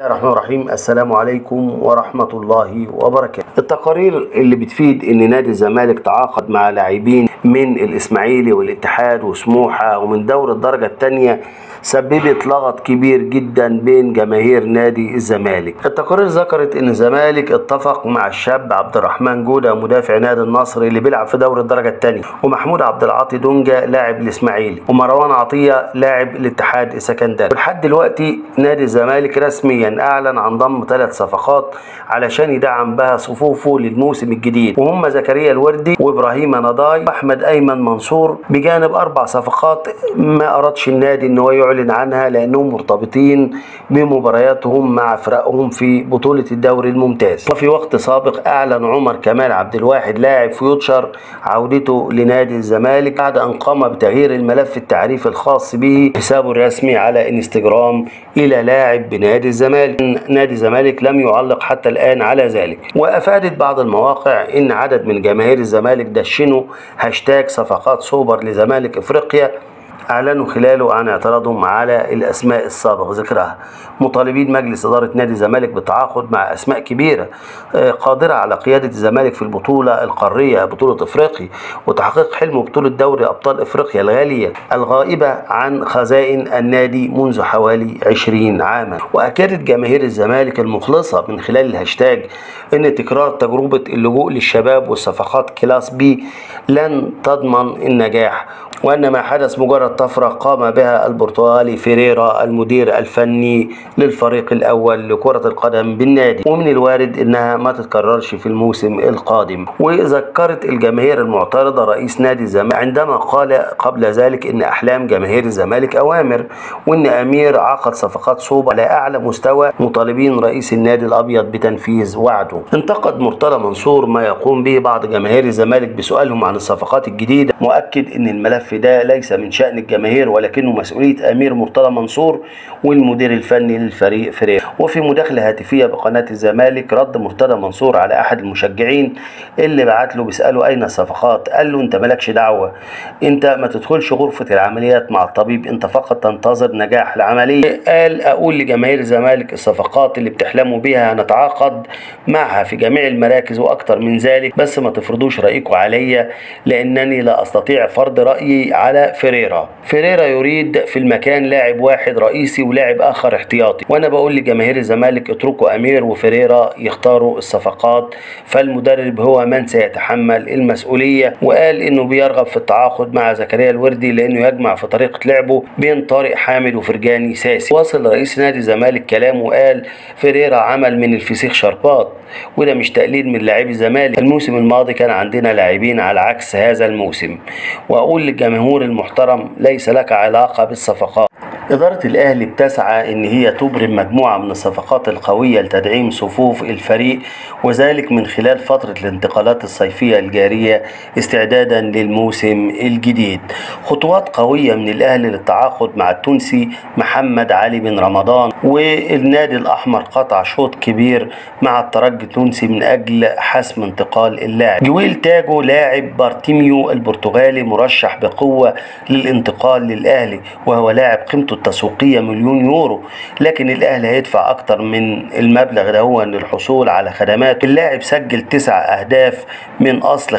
الله الرحمن الرحيم السلام عليكم ورحمة الله وبركاته التقارير اللي بتفيد ان نادي الزمالك تعاقد مع لاعبين من الاسماعيلي والاتحاد وسموحة ومن دور الدرجة الثانية سببت لغط كبير جدا بين جماهير نادي الزمالك التقارير ذكرت ان الزمالك اتفق مع الشاب عبد الرحمن جودة مدافع نادي النصر اللي بيلعب في دور الدرجة الثانية ومحمود عبد العاطي دونجا لاعب الاسماعيلي ومروان عطية لاعب الاتحاد السكندري ولحد دلوقتي نادي الزمالك رسميا اعلن عن ضم ثلاث صفقات علشان يدعم بها صفوفه للموسم الجديد وهم زكريا الوردي وابراهيم نضاي واحمد ايمن منصور بجانب اربع صفقات ما ارادش النادي ان هو يعلن عنها لانهم مرتبطين بمبارياتهم مع فرقهم في بطوله الدوري الممتاز وفي وقت سابق اعلن عمر كمال عبد الواحد لاعب فيوتشر عودته لنادي الزمالك بعد ان قام بتغيير الملف التعريفي الخاص به حسابه الرسمي على انستجرام الى لاعب بنادي الزمالك نادي الزمالك لم يعلق حتى الان على ذلك وافادت بعض المواقع ان عدد من جماهير الزمالك دشنوا هاشتاج صفقات سوبر لزمالك افريقيا اعلنوا خلاله عن اعتراضهم على الاسماء السابق ذكرها مطالبين مجلس اداره نادي الزمالك بالتعاقد مع اسماء كبيره آه، قادره على قياده الزمالك في البطوله القاريه بطوله افريقيا وتحقيق حلم بطوله دوري ابطال افريقيا الغاليه الغائبه عن خزائن النادي منذ حوالي 20 عاما واكدت جماهير الزمالك المخلصه من خلال الهاشتاج ان تكرار تجربه اللجوء للشباب والصفقات كلاس بي لن تضمن النجاح وان ما حدث مجرد طفره قام بها البرتغالي فيريرا المدير الفني للفريق الاول لكره القدم بالنادي ومن الوارد انها ما تتكررش في الموسم القادم وذكرت الجماهير المعترضه رئيس نادي الزمالك عندما قال قبل ذلك ان احلام جماهير الزمالك اوامر وان امير عقد صفقات صوبه على اعلى مستوى مطالبين رئيس النادي الابيض بتنفيذ وعده انتقد مرتضى منصور ما يقوم به بعض جماهير الزمالك بسؤالهم عن الصفقات الجديده مؤكد ان الملف ده ليس من شان الجماهير ولكنه مسؤوليه امير مرتضى منصور والمدير الفني للفريق فريق وفي مداخله هاتفيه بقناه الزمالك رد مرتضى منصور على احد المشجعين اللي بعت له بيساله اين الصفقات قال له انت مالكش دعوه انت ما تدخلش غرفه العمليات مع الطبيب انت فقط تنتظر نجاح العمليه قال اقول لجماهير الزمالك الصفقات اللي بتحلموا بيها هنتعاقد معها في جميع المراكز واكتر من ذلك بس ما تفرضوش رايكم عليا لانني لا استطيع فرض رايي على فيريرا فيريرا يريد في المكان لاعب واحد رئيسي ولاعب اخر احتياطي وانا بقول لجماهير الزمالك اتركوا امير وفيريرا يختاروا الصفقات فالمدرب هو من سيتحمل المسؤوليه وقال انه بيرغب في التعاقد مع زكريا الوردي لانه يجمع في طريقه لعبه بين طارق حامد وفرجاني ساسي واصل رئيس نادي الزمالك كلامه وقال فيريرا عمل من الفسيخ شربات وده مش تقليل من لاعبي الزمالك الموسم الماضي كان عندنا لاعبين على عكس هذا الموسم واقول للجمهور المحترم ليس لك علاقه بالصفقات إدارة الأهلي بتسعى إن هي تبرم مجموعة من الصفقات القوية لتدعيم صفوف الفريق وذلك من خلال فترة الانتقالات الصيفية الجارية استعدادا للموسم الجديد. خطوات قوية من الأهلي للتعاقد مع التونسي محمد علي بن رمضان والنادي الأحمر قطع شوط كبير مع الترجي التونسي من أجل حسم انتقال اللاعب. جويل تاجو لاعب بارتيميو البرتغالي مرشح بقوة للانتقال للأهلي وهو لاعب قيمته التسويقية مليون يورو لكن الأهلي هيدفع أكتر من المبلغ ده هو للحصول على خدمات اللاعب سجل تسع أهداف من أصل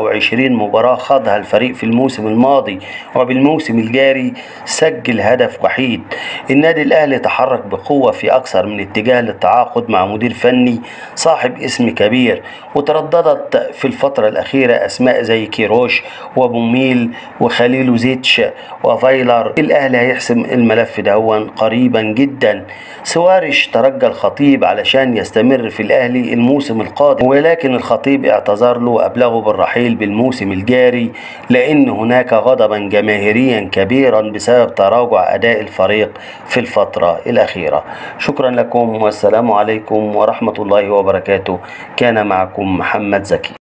25 مباراة خاضها الفريق في الموسم الماضي وبالموسم الجاري سجل هدف وحيد النادي الأهلي تحرك بقوة في أكثر من اتجاه للتعاقد مع مدير فني صاحب اسم كبير وترددت في الفترة الأخيرة أسماء زي كيروش وبوميل وخليلوزيتش وفايلر الأهلي هيحسم الملف دهون قريبا جدا سوارش ترجى الخطيب علشان يستمر في الأهلي الموسم القادم ولكن الخطيب اعتذر له وأبلغه بالرحيل بالموسم الجاري لأن هناك غضبا جماهيريا كبيرا بسبب تراجع أداء الفريق في الفترة الأخيرة شكرا لكم والسلام عليكم ورحمة الله وبركاته كان معكم محمد زكي